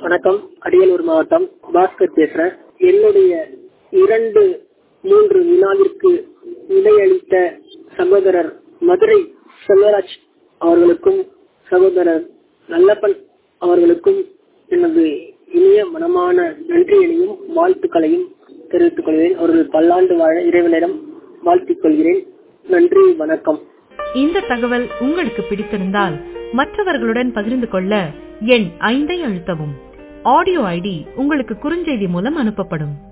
வணக்கம் அரியலூர் மாவட்டம் பாஸ்கர் பேசுறேன் என்னுடைய இரண்டு மூன்று வினாவிற்கு விடையளித்த சகோதரர் மதுரை செல்வராஜ் அவர்களுக்கும் சகோதரர் நல்லப்பன் அவர்களுக்கும் எனது இனிய மனமான நன்றியையும் வாழ்த்துக்களையும் தெரிவித்துக் கொள்கிறேன் அவர்கள் பல்லாண்டு வாழ இறைவனிடம் வாழ்த்திக் கொள்கிறேன் நன்றி வணக்கம் இந்த தகவல் உங்களுக்கு பிடித்திருந்தால் மற்றவர்களுடன் பகிர்ந்து கொள்ள எண் ஐந்தை அழுத்தவும் ஆடியோ ஐடி உங்களுக்கு குறுஞ்செய்தி மூலம் அனுப்பப்படும்